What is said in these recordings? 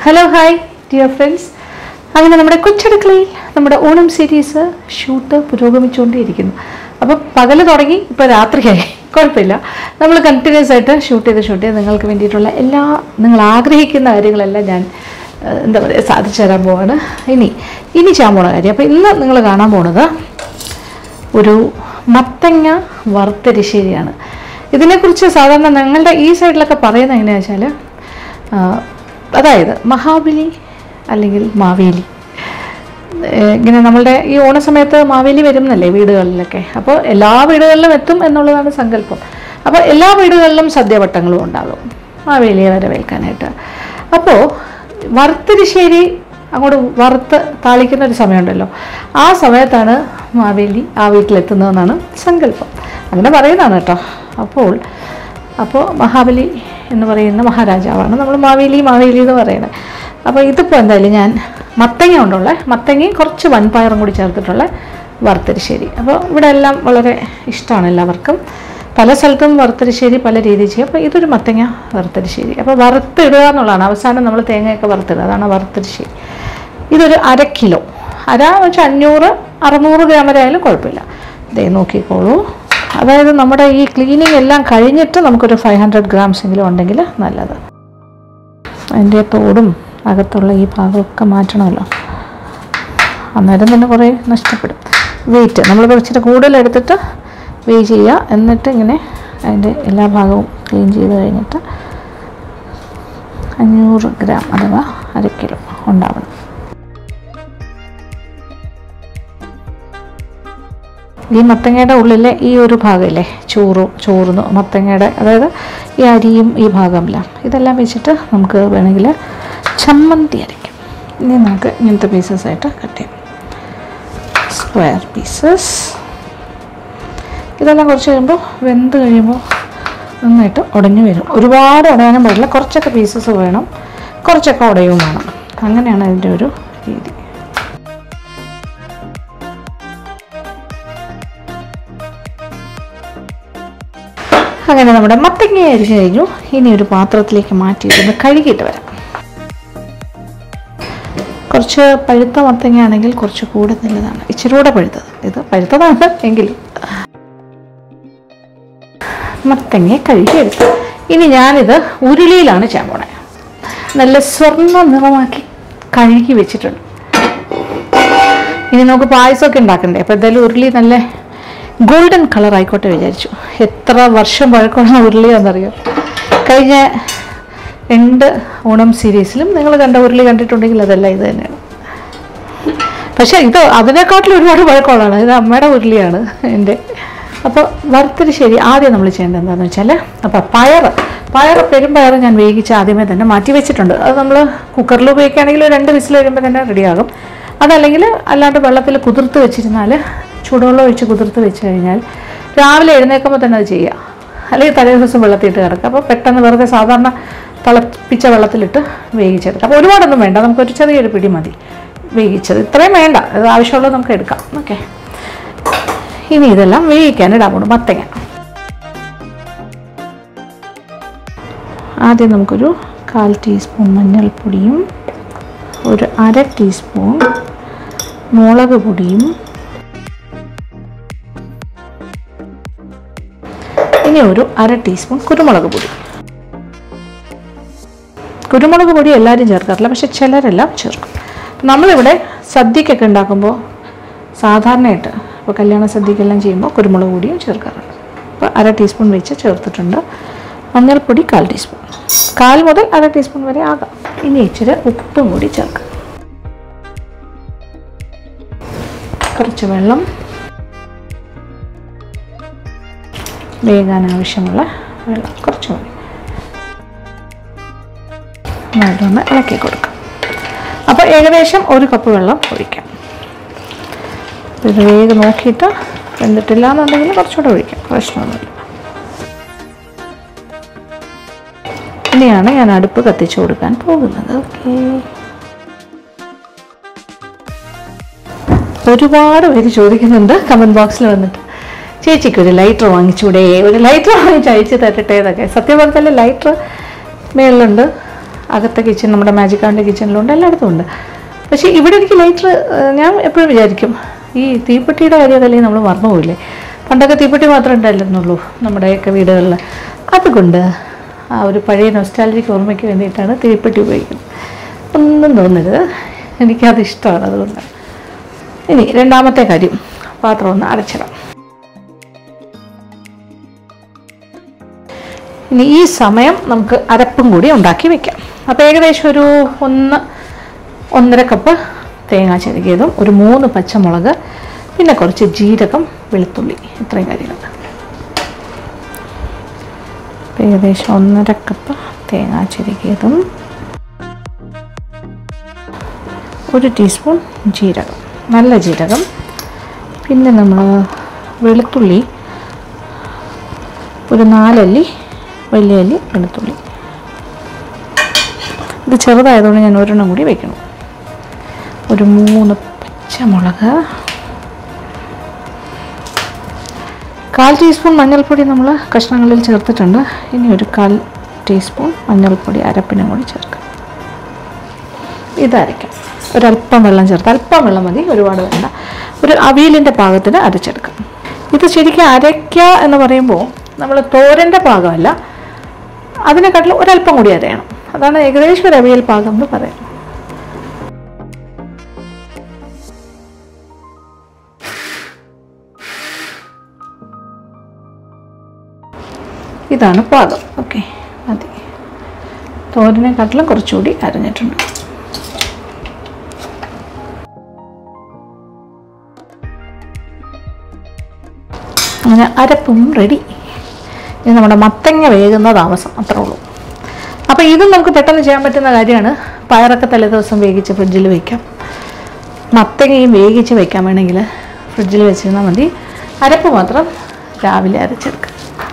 Hello hi dear friends അങ്ങനെ നമ്മുടെ കൊച്ചടുക്കളയിൽ നമ്മുടെ ഓണം സീരീസ് ഷൂട്ട് പുരോഗമിച്ചുകൊണ്ടേയിരിക്കുന്നു അപ്പോൾ പകൽ തുടങ്ങി ഇപ്പോൾ രാത്രിയായി കുഴപ്പമില്ല നമ്മൾ കണ്ടിന്യൂസ് ആയിട്ട് ഷൂട്ട് ചെയ്ത് ഷൂട്ട് ചെയ്ത് നിങ്ങൾക്ക് വേണ്ടിയിട്ടുള്ള എല്ലാ നിങ്ങൾ ആഗ്രഹിക്കുന്ന കാര്യങ്ങളെല്ലാം ഞാൻ ഏഹ്, എന്താ പറയുക സാധിച്ചു തരാൻ പോവാണ് ഇനി ഇനി ചെയ്യാൻ പോണ കാര്യം അപ്പോൾ ഇന്ന് നിങ്ങൾ കാണാൻ പോണത് ഒരു മത്തങ്ങ വറുത്തരിശ്ശേരിയാണ് ഇതിനെക്കുറിച്ച് സാധാരണ ഞങ്ങളുടെ ഈ സൈഡിലൊക്കെ പറയുന്നത് എങ്ങനെയാണെന്ന് വെച്ചാൽ അതായത് മഹാബലി അല്ലെങ്കിൽ മാവേലി ഏഹ് ഇങ്ങനെ നമ്മളുടെ ഈ ഓണസമയത്ത് മാവേലി വരും എന്നല്ലേ വീടുകളിലൊക്കെ അപ്പോൾ എല്ലാ വീടുകളിലും എത്തും എന്നുള്ളതാണ് സങ്കല്പം അപ്പോൾ എല്ലാ വീടുകളിലും സദ്യവട്ടങ്ങളും ഉണ്ടാകും മാവേലിയെ വരവേൽക്കാനായിട്ട് അപ്പോൾ വറുത്തരിശ്ശേരി അങ്ങോട്ട് വറുത്ത് താളിക്കുന്ന ഒരു സമയമുണ്ടല്ലോ ആ സമയത്താണ് മാവേലി ആ വീട്ടിലെത്തുന്നതെന്നാണ് സങ്കല്പം അങ്ങനെ പറയുന്നതാണ് കേട്ടോ അപ്പോൾ അപ്പോൾ മഹാബലി എന്ന് പറയുന്ന മഹാരാജാവാണ് നമ്മൾ മാവേലി മാവേലി എന്ന് പറയുന്നത് അപ്പോൾ ഇതിപ്പോൾ എന്തായാലും ഞാൻ മത്തങ്ങ കൊണ്ടുള്ള മത്തങ്ങയും കുറച്ച് വൻപയറും കൂടി ചേർത്തിട്ടുള്ള വറുത്തരിശ്ശേരി അപ്പോൾ ഇവിടെ എല്ലാം വളരെ ഇഷ്ടമാണ് എല്ലാവർക്കും പല സ്ഥലത്തും വറുത്തരിശ്ശേരി പല രീതിയിൽ ചെയ്യും അപ്പോൾ ഇതൊരു മത്തങ്ങ വറുത്തരിശ്ശേരി അപ്പോൾ വറുത്തിടുക എന്നുള്ളതാണ് അവസാനം നമ്മൾ തേങ്ങയൊക്കെ വറുത്തിടുക അതാണ് വറുത്തരിശ്ശേരി ഇതൊരു അര കിലോ അര വെച്ച് അഞ്ഞൂറ് അറുന്നൂറ് ഗ്രാം വരെ ആയാലും കുഴപ്പമില്ല ദേ നോക്കിക്കോളൂ അതായത് നമ്മുടെ ഈ ക്ലീനിങ് എല്ലാം കഴിഞ്ഞിട്ട് നമുക്കൊരു ഫൈവ് ഹൺഡ്രഡ് ഗ്രാംസ് എങ്കിലും ഉണ്ടെങ്കിൽ നല്ലത് അതിൻ്റെ തോടും അകത്തുള്ള ഈ ഭാഗമൊക്കെ മാറ്റണമല്ലോ അന്നേരം തന്നെ കുറേ നഷ്ടപ്പെടും വെയിറ്റ് നമ്മൾ കുറച്ചിട്ട് കൂടുതൽ എടുത്തിട്ട് വെയ് ചെയ്യുക എന്നിട്ട് ഇങ്ങനെ അതിൻ്റെ എല്ലാ ഭാഗവും ക്ലീൻ ചെയ്ത് കഴിഞ്ഞിട്ട് അഞ്ഞൂറ് ഗ്രാം അഥവാ അര കിലോ ഉണ്ടാവണം ഈ മത്തങ്ങയുടെ ഉള്ളിലെ ഈ ഒരു ഭാഗമില്ലേ ചോറും ചോറുന്ന് മത്തങ്ങയുടെ അതായത് ഈ അരിയും ഈ ഭാഗമെല്ലാം ഇതെല്ലാം വെച്ചിട്ട് നമുക്ക് വേണമെങ്കിൽ ചമ്മന്തി അരയ്ക്കാം ഇനി നമുക്ക് ഇങ്ങനത്തെ പീസസ് ആയിട്ട് കട്ട് ചെയ്യാം സ്ക്വയർ പീസസ് ഇതെല്ലാം കുറച്ച് കഴിയുമ്പോൾ വെന്ത് കഴിയുമ്പോൾ നന്നായിട്ട് ഉടഞ്ഞു വരും ഒരുപാട് ഉടയാനും പാടില്ല കുറച്ചൊക്കെ പീസസ് വേണം കുറച്ചൊക്കെ ഉടയും വേണം അങ്ങനെയാണ് അതിൻ്റെ ഒരു രീതി അങ്ങനെ നമ്മുടെ മത്തങ്ങ അരിഞ്ഞു കഴിഞ്ഞു ഇനി ഒരു പാത്രത്തിലേക്ക് മാറ്റിയിട്ടൊന്ന് കഴുകിയിട്ട് വരാം കുറച്ച് പഴുത്ത മത്തങ്ങ ആണെങ്കിൽ കുറച്ച് കൂടെ നല്ലതാണ് ഇച്ചിരി കൂടെ പഴുത്തത് ഇത് പഴുത്തതാണ് എങ്കിലും മത്തങ്ങ കഴുകിയെടുത്തു ഇനി ഞാനിത് ഉരുളിയിലാണ് ചെയ്യാൻ പോണേ നല്ല സ്വർണ്ണ നിറമാക്കി കഴുകി വെച്ചിട്ടുണ്ട് ഇനി നമുക്ക് പായസമൊക്കെ ഉണ്ടാക്കണ്ടേ അപ്പോൾ എന്തായാലും ഉരുളി നല്ല ഗോൾഡൻ കളർ ആയിക്കോട്ടെ വിചാരിച്ചു എത്ര വർഷം പഴക്കമുള്ള ഉരുളിയാണെന്നറിയോ കഴിഞ്ഞ രണ്ട് ഓണം സീരീസിലും നിങ്ങൾ കണ്ട ഉരുളി കണ്ടിട്ടുണ്ടെങ്കിൽ അതല്ല ഇത് തന്നെയാണ് പക്ഷേ ഇത് അതിനെക്കാട്ടിലും ഒരുപാട് പഴക്കമുള്ളതാണ് ഇത് അമ്മയുടെ ഉരുളിയാണ് എൻ്റെ അപ്പോൾ വറുത്തിട്ട് ശരി ആദ്യം നമ്മൾ ചെയ്യേണ്ടത് എന്താണെന്ന് വെച്ചാൽ അപ്പോൾ പയർ പയർ പെരുമ്പയർ ഞാൻ വേവിച്ച് ആദ്യമേ തന്നെ മാറ്റി വെച്ചിട്ടുണ്ട് അത് നമ്മൾ കുക്കറിൽ ഉപയോഗിക്കുകയാണെങ്കിൽ ഒരു രണ്ട് വിസിൽ കഴിയുമ്പോൾ തന്നെ റെഡിയാകും അതല്ലെങ്കിൽ അല്ലാണ്ട് വെള്ളത്തിൽ കുതിർത്ത് വെച്ചിരുന്നാൽ ചൂടുവെള്ളം ഒഴിച്ച് കുതിർത്ത് വെച്ച് കഴിഞ്ഞാൽ രാവിലെ എഴുന്നേൽക്കുമ്പോൾ തന്നെ അത് ചെയ്യുക അല്ലെങ്കിൽ തലേ ദിവസം വെള്ളത്തിയിട്ട് കിടക്കുക അപ്പോൾ പെട്ടെന്ന് വെറുതെ സാധാരണ തിളപ്പിച്ച വെള്ളത്തിലിട്ട് വേവിച്ചെടുക്കാം അപ്പോൾ ഒരുപാടൊന്നും വേണ്ട നമുക്കൊരു ചെറിയൊരു പിടി മതി വേവിച്ചത് ഇത്രയും വേണ്ട അത് ആവശ്യമുള്ളത് നമുക്ക് എടുക്കാം ഓക്കെ ഇനി ഇതെല്ലാം വേവിക്കാൻ ഇടാൻ പോണു മത്തങ്ങ ആദ്യം നമുക്കൊരു കാൽ ടീസ്പൂൺ മഞ്ഞൾപ്പൊടിയും ഒരു അര ടീസ്പൂൺ മുളക് പൊടിയും ഇനി ഒരു അര ടീസ്പൂൺ കുരുമുളക് പൊടി കുരുമുളക് പൊടി എല്ലാവരും ചേർക്കാറില്ല പക്ഷെ ചിലരെല്ലാം ചേർക്കും നമ്മളിവിടെ സദ്യക്കൊക്കെ ഉണ്ടാക്കുമ്പോൾ സാധാരണയായിട്ട് ഇപ്പോൾ കല്യാണ സദ്യക്കെല്ലാം ചെയ്യുമ്പോൾ കുരുമുളക് പൊടിയും ചേർക്കാറുണ്ട് അപ്പോൾ അര ടീസ്പൂൺ വെച്ച് ചേർത്തിട്ടുണ്ട് മഞ്ഞൾപ്പൊടി കാൽ ടീസ്പൂൺ കാൽ മുതൽ അര ടീസ്പൂൺ വരെ ആകാം ഇനി ഇച്ചിരി ഉപ്പും കൂടി ചേർക്കാം കുറച്ച് വെള്ളം വേകാൻ ആവശ്യമുള്ള വെള്ളം കുറച്ച് മതി നല്ലൊന്ന് ഇളക്കി കൊടുക്കാം അപ്പോൾ ഏകദേശം ഒരു കപ്പ് വെള്ളം ഒഴിക്കാം ഇത് വേഗം നോക്കിയിട്ട് വെന്തിട്ടില്ല എന്നുണ്ടെങ്കിൽ കുറച്ചുകൂടെ ഒഴിക്കാം പ്രശ്നമൊന്നുമില്ല ഇനിയാണ് ഞാൻ അടുപ്പ് കത്തിച്ചു കൊടുക്കാൻ പോകുന്നത് ഓക്കെ ഒരുപാട് പേര് ചോദിക്കുന്നുണ്ട് കമൻറ്റ് ബോക്സിൽ വന്നിട്ട് ചേച്ചിക്ക് ഒരു ലൈറ്റർ വാങ്ങിച്ചൂടെ ഒരു ലൈറ്റർ വാങ്ങിച്ച് അയച്ചു തരട്ടെ എന്നൊക്കെ സത്യം പറഞ്ഞാൽ ലൈറ്റർ മേളിലുണ്ട് അകത്തെ കിച്ചൺ നമ്മുടെ മാജിക് ആറിൻ്റെ കിച്ചണിലുണ്ട് എല്ലായിടത്തും ഉണ്ട് പക്ഷേ ഇവിടെ എനിക്ക് ലൈറ്റർ ഞാൻ എപ്പോഴും വിചാരിക്കും ഈ തീപ്പെട്ടിയുടെ കാര്യം അല്ലെങ്കിൽ നമ്മൾ മറന്നുപോയില്ലേ പണ്ടൊക്കെ തീപ്പെട്ടി മാത്രമേ ഉണ്ടായിരുന്നുള്ളൂ നമ്മുടെയൊക്കെ വീടുകളിൽ അതുകൊണ്ട് ആ ഒരു പഴയ നൊസ്റ്റാലജിക്ക് ഓർമ്മയ്ക്ക് വേണ്ടിയിട്ടാണ് തീപ്പെട്ടി ഉപയോഗിക്കുന്നത് ഒന്നും തോന്നരുത് എനിക്കത് ഇഷ്ടമാണ് അതുകൊണ്ട് ഇനി രണ്ടാമത്തെ കാര്യം പാത്രം ഒന്ന് അടച്ചിടാം ഇനി ഈ സമയം നമുക്ക് അരപ്പും കൂടി ഉണ്ടാക്കി വെക്കാം അപ്പോൾ ഏകദേശം ഒരു ഒന്ന് ഒന്നര കപ്പ് തേങ്ങ ചെരുകിയതും ഒരു മൂന്ന് പച്ചമുളക് പിന്നെ കുറച്ച് ജീരകം വെളുത്തുള്ളി ഇത്രയും കാര്യങ്ങൾ അപ്പോൾ ഏകദേശം ഒന്നര കപ്പ് തേങ്ങ ചെരുകിയതും ഒരു ടീസ്പൂൺ ജീരകം നല്ല ജീരകം പിന്നെ നമ്മൾ വെളുത്തുള്ളി ഒരു നാലല്ലി വലിയ അല്ലി വെളുത്തുള്ളി ഇത് ചെറുതായതുകൊണ്ട് ഞാൻ ഒരെണ്ണം കൂടി വെക്കണം ഒരു മൂന്ന് പച്ചമുളക് കാൽ ടീസ്പൂൺ മഞ്ഞൾപ്പൊടി നമ്മൾ കഷ്ണങ്ങളിൽ ചേർത്തിട്ടുണ്ട് ഇനി ഒരു കാൽ ടീസ്പൂൺ മഞ്ഞൾപ്പൊടി അരപ്പിനും കൂടി ചേർക്കാം ഇതരയ്ക്കാം ഒരല്പം വെള്ളം ചേർത്ത് അല്പം വെള്ളം മതി ഒരുപാട് വേണ്ട ഒരു അവിയലിൻ്റെ പാകത്തിന് അരച്ചെടുക്കാം ഇത് ശരിക്കും അരയ്ക്കുക എന്ന് പറയുമ്പോൾ നമ്മൾ തോരൻ്റെ പാകമല്ല അതിനെക്കാട്ടിലും ഒരല്പം കൂടി അരയണം അതാണ് ഏകദേശം ഒരു അവിയൽ പാകം എന്ന് പറയാം ഇതാണ് പാകം ഓക്കെ മതി തോരനെക്കാട്ടിലും കുറച്ചുകൂടി അരഞ്ഞിട്ടുണ്ട് അങ്ങനെ അരപ്പും റെഡി ഇനി നമ്മുടെ മത്തങ്ങ വേകുന്ന താമസം അത്രേ ഉള്ളൂ അപ്പോൾ ഇതും നമുക്ക് പെട്ടെന്ന് ചെയ്യാൻ പറ്റുന്ന കാര്യമാണ് പയറൊക്കെ തലേദിവസം വേവിച്ച് ഫ്രിഡ്ജിൽ വയ്ക്കാം മത്തങ്ങയും വേവിച്ച് വെക്കാൻ വേണമെങ്കിൽ ഫ്രിഡ്ജിൽ വെച്ചിരുന്നാൽ മതി അരപ്പ് മാത്രം രാവിലെ അരച്ചെടുക്കാം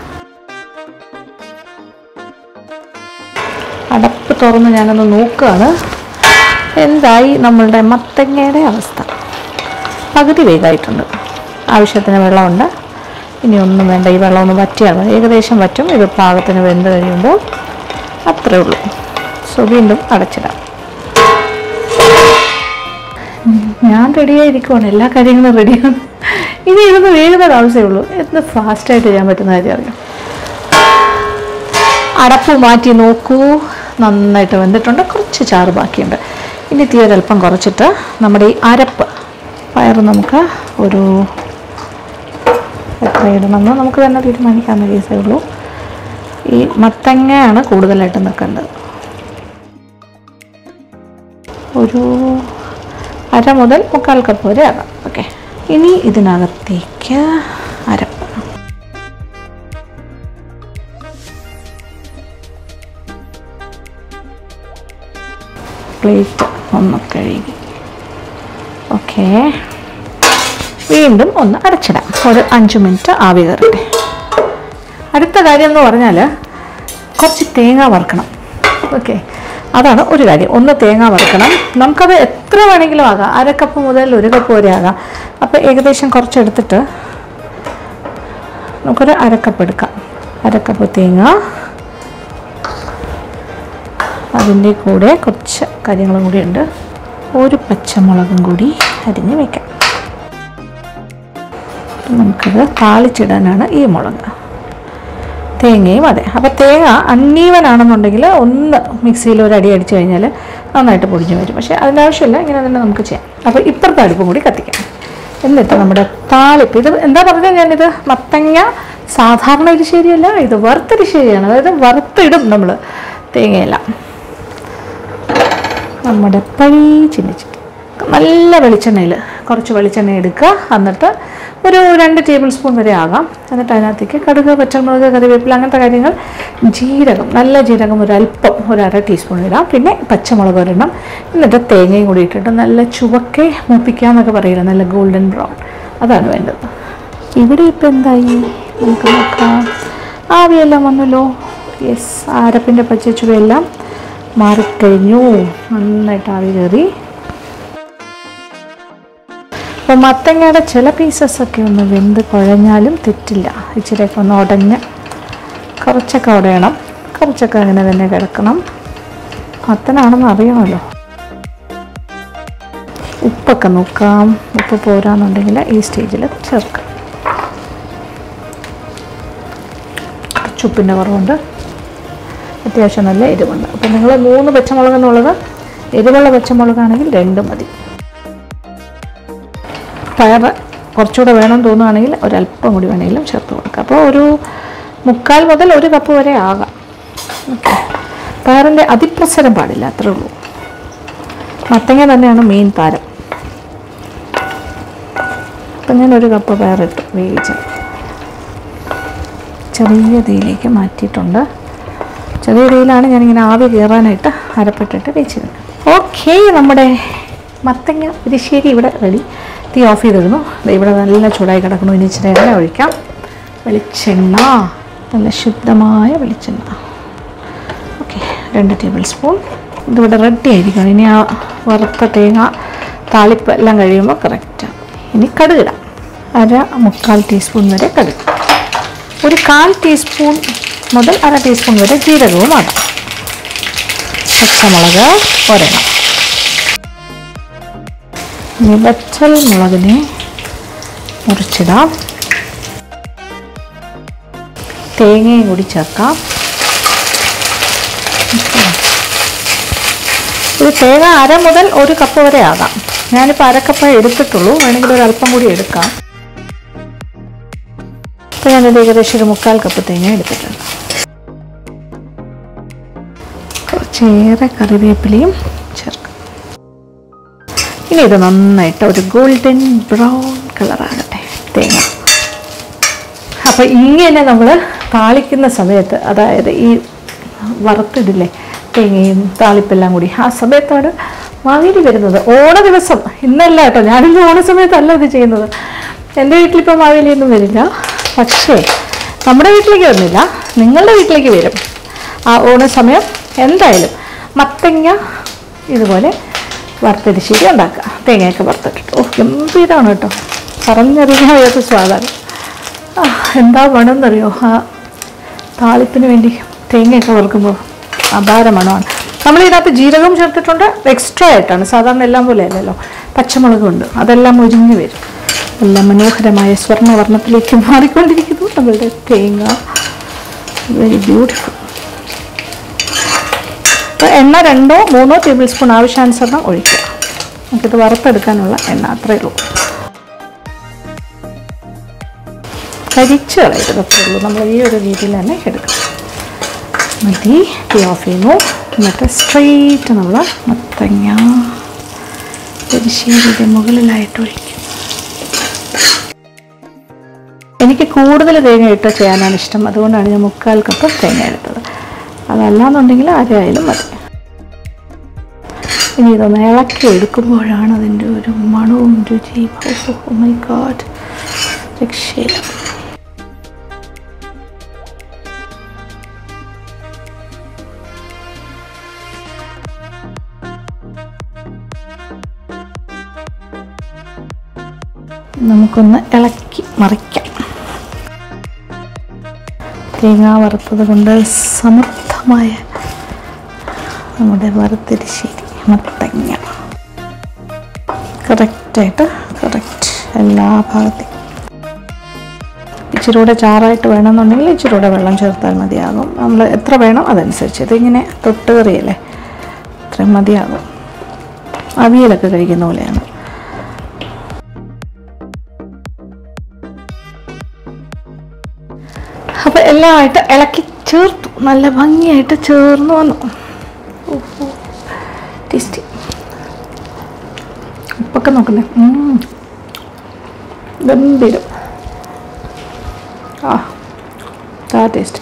അടപ്പ് തുറന്ന് ഞാനൊന്ന് നോക്കുകയാണ് എന്തായി നമ്മളുടെ മത്തങ്ങയുടെ അവസ്ഥ പകുതി വേഗമായിട്ടുണ്ട് ആവശ്യത്തിന് വെള്ളമുണ്ട് ഇനി ഒന്നും വേണ്ട ഈ വെള്ളം ഒന്ന് വറ്റിയാൽ മതി ഏകദേശം വറ്റും ഇത് പാകത്തിന് വെന്ത് കഴിയുമ്പോൾ അത്രേ ഉള്ളൂ സോ വീണ്ടും അടച്ചിടാം ഉം, ഞാൻ റെഡിയായിരിക്കുവാണ് എല്ലാ കാര്യങ്ങളും റെഡിയാണ് ഇനി ഇരുന്ന് വേഗത ആവശ്യമേ ഉള്ളൂ എന്ത് ഫാസ്റ്റായിട്ട് ചെയ്യാൻ പറ്റുന്ന കാര്യം അറിയാം അടപ്പ് മാറ്റി നോക്കൂ നന്നായിട്ട് വെന്തിട്ടുണ്ട് കുറച്ച് ചാറ് ബാക്കിയുണ്ട് ഇനി തീ ഒരല്പം കുറച്ചിട്ട് നമ്മുടെ ഈ അരപ്പ് പയർ നമുക്ക് ഒരു എത്ര ഇടണമെന്ന് നമുക്ക് തന്നെ തീരുമാനിക്കാവുന്ന കേസേ ഉള്ളൂ ഈ മത്തങ്ങയാണ് കൂടുതലായിട്ട് നിൽക്കേണ്ടത് ഒരു അര മുതൽ മുക്കാൽ കപ്പ് വരെ ആകാം ഓക്കെ ഇനി ഇതിനകത്തേക്ക് അരപ്പ് പ്ലേറ്റ് ഒന്ന് കഴുകി ഓക്കെ വീണ്ടും ഒന്ന് അടച്ചിടാം ഒരു അഞ്ച് മിനിറ്റ് ആവി കയറട്ടെ അടുത്ത കാര്യം എന്ന് പറഞ്ഞാൽ കുറച്ച് തേങ്ങ വറുക്കണം ഓക്കെ അതാണ് ഒരു കാര്യം ഒന്ന് തേങ്ങ വറുക്കണം നമുക്കത് എത്ര വേണമെങ്കിലും ആകാം അര കപ്പ് മുതൽ ഒരു കപ്പ് വരെ ആകാം അപ്പോൾ ഏകദേശം കുറച്ചെടുത്തിട്ട് നമുക്കൊരു അരക്കപ്പ് എടുക്കാം അരക്കപ്പ് തേങ്ങ അതിൻ്റെ കൂടെ കുറച്ച് കാര്യങ്ങളും കൂടി ഉണ്ട് ഒരു പച്ചമുളകും കൂടി അരിഞ്ഞ് വെക്കാം നമുക്കത് താളിച്ചിടാനാണ് ഈ മുളക് തേങ്ങയും അതെ അപ്പോൾ തേങ്ങ അണ്ണീവൻ ആണെന്നുണ്ടെങ്കിൽ ഒന്ന് മിക്സിയിൽ ഒരു അടി അടിച്ചു കഴിഞ്ഞാൽ നന്നായിട്ട് പൊടിഞ്ഞു വരും പക്ഷേ അതിൻ്റെ ആവശ്യമില്ല ഇങ്ങനെ തന്നെ നമുക്ക് ചെയ്യാം അപ്പോൾ ഇപ്പുറത്തെ അടുപ്പും കൂടി കത്തിക്കാം എന്നിട്ട് നമ്മുടെ താളിപ്പ് ഇത് എന്താ പറഞ്ഞാൽ ഞാനിത് മത്തങ്ങ സാധാരണ എരിശ്ശേരിയല്ല ഇത് വറുത്തരിശ്ശേരിയാണ് അതായത് വറുത്തിടും നമ്മൾ തേങ്ങയെല്ലാം നമ്മുടെ പഴി ചിന്നിച്ചിട്ട് നല്ല വെളിച്ചെണ്ണയിൽ കുറച്ച് വെളിച്ചെണ്ണ എടുക്കുക എന്നിട്ട് ഒരു രണ്ട് ടേബിൾ സ്പൂൺ വരെ ആകാം എന്നിട്ട് അതിനകത്തേക്ക് കടുക് പച്ചമുളക് കറിവേപ്പില അങ്ങനത്തെ കാര്യങ്ങൾ ജീരകം നല്ല ജീരകം ഒരു അല്പം ഒരു അര ടീസ്പൂൺ ഇടാം പിന്നെ പച്ചമുളക് ഒരെണ്ണം എന്നിട്ട് തേങ്ങയും കൂടി ഇട്ടിട്ട് നല്ല ചുവക്കെ മൂപ്പിക്കുക എന്നൊക്കെ പറയില്ല നല്ല ഗോൾഡൻ ബ്രൗൺ അതാണ് വേണ്ടത് ഇവിടെ ഇപ്പം എന്തായി നമുക്ക് നോക്കാം ആവിയെല്ലാം വന്നല്ലോ യെസ് അരപ്പിൻ്റെ പച്ചച്ചുവയെല്ലാം മാറിക്കഴിഞ്ഞു നന്നായിട്ട് ആവി കയറി അപ്പോൾ മത്തങ്ങയുടെ ചില പീസസ് ഒക്കെ ഒന്ന് വെന്ത് കുഴഞ്ഞാലും തെറ്റില്ല ഇച്ചിരിയൊക്കെ ഒന്ന് ഉടഞ്ഞ് കുറച്ചൊക്കെ ഉടയണം കുറച്ചൊക്കെ അങ്ങനെ തന്നെ കിടക്കണം മത്തനാണെന്ന് അറിയണമല്ലോ ഉപ്പൊക്കെ നോക്കാം ഉപ്പ് പോരാന്നുണ്ടെങ്കിൽ ഈ സ്റ്റേജിൽ ചേർക്കാം ചുപ്പിൻ്റെ കുറവുണ്ട് അത്യാവശ്യം നല്ല എരിവുണ്ട് അപ്പം നിങ്ങൾ മൂന്ന് പച്ചമുളക് എന്നുള്ളത് എരിവുള്ള പച്ചമുളകാണെങ്കിൽ രണ്ട് മതി പയർ കുറച്ചുകൂടെ വേണം തോന്നുകയാണെങ്കിൽ ഒരല്പം കൂടി വേണമെങ്കിലും ചേർത്ത് കൊടുക്കാം അപ്പോൾ ഒരു മുക്കാൽ മുതൽ ഒരു കപ്പ് വരെ ആകാം ഓക്കെ പയറിൻ്റെ അതിപ്രസരം പാടില്ല അത്രേ ഉള്ളൂ മത്തങ്ങ തന്നെയാണ് മെയിൻ താരം അപ്പം ഞാൻ ഒരു കപ്പ് പയറിട്ട് വേവിച്ച് ചെറിയ തീയിലേക്ക് മാറ്റിയിട്ടുണ്ട് ചെറിയ തീയിലാണ് ഞാനിങ്ങനെ ആവി കയറാനായിട്ട് അരപ്പിട്ടിട്ട് വെച്ചിരുന്നത് ഓക്കെ നമ്മുടെ മത്തങ്ങ പുരിശ്ശേരി ഇവിടെ റെഡി തീ ഓഫ് ചെയ്തിടുന്നു ദേ ഇവിടെ നല്ല ചൂടായി കിടക്കുന്നു ഇനി ഇച്ചിരി എണ്ണ ഒഴിക്കാം വെളിച്ചെണ്ണ നല്ല ശുദ്ധമായ വെളിച്ചെണ്ണ ഓക്കെ രണ്ട് ടേബിൾ സ്പൂൺ ഇതിവിടെ റെഡി ആയിരിക്കണം ഇനി ആ വറുത്ത തേങ്ങ താളിപ്പ് എല്ലാം കഴിയുമ്പോൾ കറക്റ്റാണ് ഇനി കടുകിടാം അര മുക്കാൽ ടീസ്പൂൺ വരെ കടുക് ഒരു കാൽ ടീസ്പൂൺ മുതൽ അര ടീസ്പൂൺ വരെ ജീരകവും ആകാം പച്ചമുളക് ഒരെണ്ണം ഇനി വറ്റൽ മുളകിനെ മുറിച്ചിടാം തേങ്ങയും കൂടി ചേർക്കാം ഒരു തേങ്ങ അര മുതൽ ഒരു കപ്പ് വരെ ആകാം ഞാനിപ്പോൾ അരക്കപ്പ് എടുത്തിട്ടുള്ളൂ വേണമെങ്കിൽ ഒരു അല്പം കൂടി എടുക്കാം ഇപ്പോൾ ഞാനൊരു ഏകദേശം ഒരു മുക്കാൽ കപ്പ് തേങ്ങ എടുത്തിട്ടുണ്ട് കുറച്ചേറെ കറിവേപ്പിലയും ചേർക്കാം ഇനി ഇത് നന്നായിട്ട് ഒരു ഗോൾഡൻ ബ്രൗൺ കളറാകട്ടെ തേങ്ങ അപ്പോൾ ഇങ്ങനെ നമ്മൾ താളിക്കുന്ന സമയത്ത് അതായത് ഈ വറുത്തിടില്ലേ തേങ്ങയും താളിപ്പെല്ലാം കൂടി ആ സമയത്താണ് മാവേലി വരുന്നത് ഓണ ദിവസം ഇന്നല്ല കേട്ടോ ഞാനിന്ന് ഓണ സമയത്തല്ല ഇത് ചെയ്യുന്നത് എൻ്റെ വീട്ടിലിപ്പോൾ മാവേലിയൊന്നും വരില്ല പക്ഷേ നമ്മുടെ വീട്ടിലേക്ക് വന്നില്ല നിങ്ങളുടെ വീട്ടിലേക്ക് വരും ആ ഓണ സമയം എന്തായാലും മത്തങ്ങ ഇതുപോലെ വറുത്തരിശ്ശേരി ഉണ്ടാക്കുക തേങ്ങയൊക്കെ വറുത്തിട്ടിട്ട് ഓ ഗംഭീരമാണ് കേട്ടോ പറഞ്ഞറിയാൻ വയ്യാത്ത സ്വാദാണ് ആ, എന്താ വേണമെന്നറിയോ ആ താളിപ്പിന് വേണ്ടി തേങ്ങയൊക്കെ വറുക്കുമ്പോൾ അപാര മണമാണ് നമ്മൾ ഇതിനകത്ത് ജീരകം ചേർത്തിട്ടുണ്ട് എക്സ്ട്രാ ആയിട്ടാണ് സാധാരണ എല്ലാം പോലെ അല്ലല്ലോ പച്ചമുളകുണ്ട് അതെല്ലാം മുരിഞ്ഞു വരും എല്ലാം മനോഹരമായ സ്വർണ്ണവർണ്ണത്തിലേക്ക് മാറിക്കൊണ്ടിരിക്കുന്നു നമ്മളുടെ തേങ്ങ വെരി ബ്യൂട്ടിഫുൾ അപ്പോൾ എണ്ണ രണ്ടോ മൂന്നോ ടേബിൾ സ്പൂൺ ആവശ്യാനുസരണം ഒഴിക്കുക നമുക്കിത് വറുത്തെടുക്കാനുള്ള എണ്ണ അത്രയേ ഉള്ളൂ കരിച്ച് കളയരുത് അത്രേ ഉള്ളൂ നമ്മൾ ഈ ഒരു രീതിയിൽ തന്നെ എടുക്കണം മതി തീ ഓഫ് ചെയ്യുന്നു എന്നിട്ട് സ്ട്രെയിറ്റ് നമ്മൾ മത്തങ്ങ പെരിശ്ശേരിയുടെ മുകളിലായിട്ട് ഒഴിക്കും എനിക്ക് കൂടുതൽ തേങ്ങ ഇട്ട് ചെയ്യാനാണ് ഇഷ്ടം അതുകൊണ്ടാണ് ഞാൻ മുക്കാൽ കപ്പ് തേങ്ങ എടുത്തത് അതല്ലാന്നുണ്ടെങ്കിൽ അരയായാലും മതി ഇനി ഇതൊന്ന് ഇളക്കി എടുക്കുമ്പോഴാണ് അതിൻ്റെ ഒരു മണവും രുചിയും ഓ മൈ ഗാഡ് രക്ഷയില്ല നമുക്കൊന്ന് ഇളക്കി മറിക്കാം തേങ്ങ വറുത്തത് കൊണ്ട് സമൃദ്ധമായ നമ്മുടെ വറുത്തരിശ്ശേരി മത്തങ്ങ കറക്റ്റായിട്ട് കറക്റ്റ് എല്ലാ ഭാഗത്തേക്കും ഇച്ചിരി കൂടെ ചാറായിട്ട് വേണമെന്നുണ്ടെങ്കിൽ ഇച്ചിരി കൂടെ വെള്ളം ചേർത്താൽ മതിയാകും നമ്മൾ എത്ര വേണം അതനുസരിച്ച് ഇതിങ്ങനെ തൊട്ട് കറിയല്ലേ അത്രയും മതിയാകും അവിയലൊക്കെ കഴിക്കുന്ന പോലെയാണ് അപ്പോൾ എല്ലാമായിട്ട് ഇളക്കി ചേർത്തു നല്ല ഭംഗിയായിട്ട് ചേർന്ന് വന്നു ഓഹോ ടേസ്റ്റി ഉപ്പൊക്കെ നോക്കണ്ടേ ഉം. ഗംഭീരം ആ ആ ടേസ്റ്റ്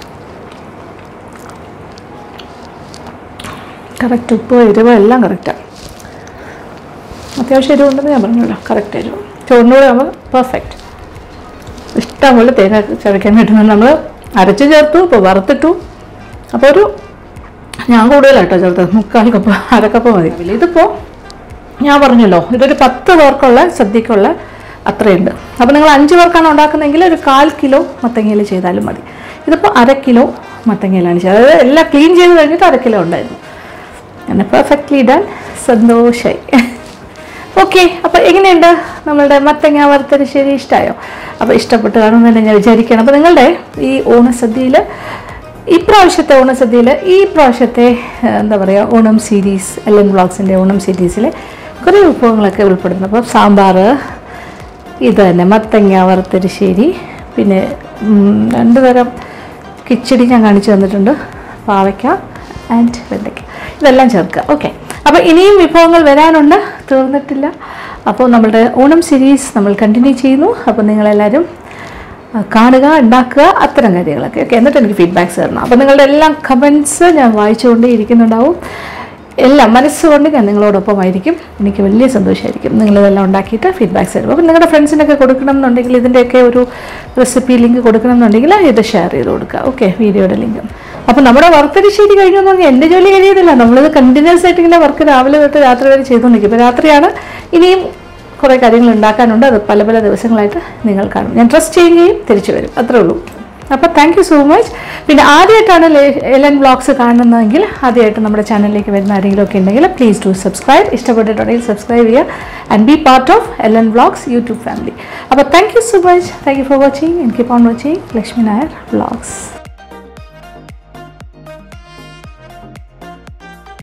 കറക്റ്റ് ഉപ്പ് എരിവ് എല്ലാം കറക്റ്റാണ് അത്യാവശ്യം എരിവുണ്ടെന്ന് ഞാൻ പറഞ്ഞല്ലോ കറക്റ്റ് എരിവ് ചോറിനൂടെ ആകുമ്പോൾ പെർഫെക്റ്റ് ഇഷ്ടം പോലെ തേങ്ങ ചതയ്ക്കാൻ കിട്ടുന്നത് നമ്മൾ അരച്ച് ചേർത്തു ഇപ്പോൾ വറുത്തിട്ടു അപ്പോൾ ഒരു ഞാൻ കൂടുതലാട്ടോ ചേർത്തത് മുക്കാൽ കപ്പ് അരക്കപ്പ് മതി ഇതിപ്പോൾ ഞാൻ പറഞ്ഞല്ലോ ഇതൊരു പത്ത് പേർക്കുള്ള സദ്യക്കുള്ള അത്രയുണ്ട് അപ്പോൾ നിങ്ങൾ അഞ്ച് പേർക്കാണ് ഉണ്ടാക്കുന്നതെങ്കിൽ ഒരു കാൽ കിലോ മത്തങ്ങയിൽ ചെയ്താലും മതി ഇതിപ്പോൾ അര കിലോ മത്തങ്ങയിലാണ് ചെയ്തത് അതായത് എല്ലാം ക്ലീൻ ചെയ്ത് കഴിഞ്ഞിട്ട് അര കിലോ ഉണ്ടായിരുന്നു അങ്ങനെ പെർഫെക്റ്റ്ലി ഡൺ സന്തോഷായി ഓക്കെ അപ്പോൾ എങ്ങനെയുണ്ട് നമ്മളുടെ മത്തങ്ങ വറുത്തരിശ്ശേരി ഇഷ്ടമായോ അപ്പോൾ ഇഷ്ടപ്പെട്ട് കാണുമെന്ന് തന്നെ ഞാൻ വിചാരിക്കുകയാണ് അപ്പോൾ നിങ്ങളുടെ ഈ ഓണസദ്യയിൽ ഇപ്രാവശ്യത്തെ ഓണസദ്യയിൽ ഈ പ്രാവശ്യത്തെ ഏഹ്, എന്താ പറയുക ഓണം സീരീസ് എൽ എൻ ബ്ലോഗ്സിൻ്റെ ഓണം സീരീസിലെ കുറേ വിഭവങ്ങളൊക്കെ ഉൾപ്പെടുന്നു അപ്പോൾ സാമ്പാർ ഇത് തന്നെ മത്തങ്ങ വറുത്തരിശ്ശേരി പിന്നെ ഉം, രണ്ട് തരം കിച്ചടി ഞാൻ കാണിച്ചു തന്നിട്ടുണ്ട് പാവയ്ക്ക ആൻഡ് വെണ്ടയ്ക്ക ഇതെല്ലാം ചേർക്കുക ഓക്കെ അപ്പോൾ ഇനിയും വിഭവങ്ങൾ വരാനുണ്ട് തീർന്നിട്ടില്ല അപ്പോൾ നമ്മളുടെ ഓണം സീരീസ് നമ്മൾ കണ്ടിന്യൂ ചെയ്യുന്നു അപ്പോൾ നിങ്ങളെല്ലാവരും ആ, കാണുക ഉണ്ടാക്കുക അത്തരം കാര്യങ്ങളൊക്കെ ഓക്കെ എന്നിട്ട് എനിക്ക് ഫീഡ്ബാക്ക്സ് തരണം അപ്പോൾ നിങ്ങളുടെ എല്ലാം കമൻസ് ഞാൻ വായിച്ചുകൊണ്ടേ ഇരിക്കുന്നുണ്ടാവും എല്ലാം മനസ്സുകൊണ്ട് ഞാൻ നിങ്ങളോടൊപ്പമായിരിക്കും എനിക്ക് വലിയ സന്തോഷമായിരിക്കും നിങ്ങളിതെല്ലാം ഉണ്ടാക്കിയിട്ട് ഫീഡ്ബാക്ക്സ് തരും അപ്പോൾ നിങ്ങളുടെ ഫ്രണ്ട്സിനൊക്കെ കൊടുക്കണം എന്നുണ്ടെങ്കിൽ ഇതിൻ്റെയൊക്കെ ഒരു റെസിപ്പി ലിങ്ക് കൊടുക്കണം എന്നുണ്ടെങ്കിൽ ഇത് ഷെയർ ചെയ്ത് കൊടുക്കുക ഓക്കെ വീഡിയോയുടെ ലിങ്ക് അപ്പോൾ നമ്മുടെ വർക്ക് ശരി കഴിഞ്ഞു എന്ന് പറഞ്ഞാൽ എൻ്റെ ജോലി കഴിയുന്നില്ല നമ്മളിത് കണ്ടിന്യൂസ് ആയിട്ട് ഇങ്ങനെ വർക്ക് രാവിലെ തൊട്ട് രാത്രി വരെ ചെയ്തുകൊണ്ടിരിക്കും ഇപ്പോൾ രാത്രിയാണ് ഇനിയും കുറേ കാര്യങ്ങൾ ഉണ്ടാക്കാനുണ്ട് അത് പല പല ദിവസങ്ങളായിട്ട് നിങ്ങൾ കാണും ഞാൻ ട്രസ്റ്റ് ചെയ്യുകയും തിരിച്ചു വരും അത്രേ ഉള്ളൂ അപ്പോൾ താങ്ക് യു സോ മച്ച് പിന്നെ ആദ്യമായിട്ടാണ് എൽ എൻ ബ്ലോഗ്സ് കാണുന്നതെങ്കിൽ ആദ്യമായിട്ട് നമ്മുടെ ചാനലിലേക്ക് വരുന്ന ആരെങ്കിലും ഒക്കെ ഉണ്ടെങ്കിൽ പ്ലീസ് ഡു സബ്സ്ക്രൈബ് ഇഷ്ടപ്പെട്ടിട്ടുണ്ടെങ്കിൽ സബ്സ്ക്രൈബ് ചെയ്യുക and be part of L N blogs YouTube family അപ്പോൾ thank you so much thank you for watching and keep on watching Lakshmi Nair blogs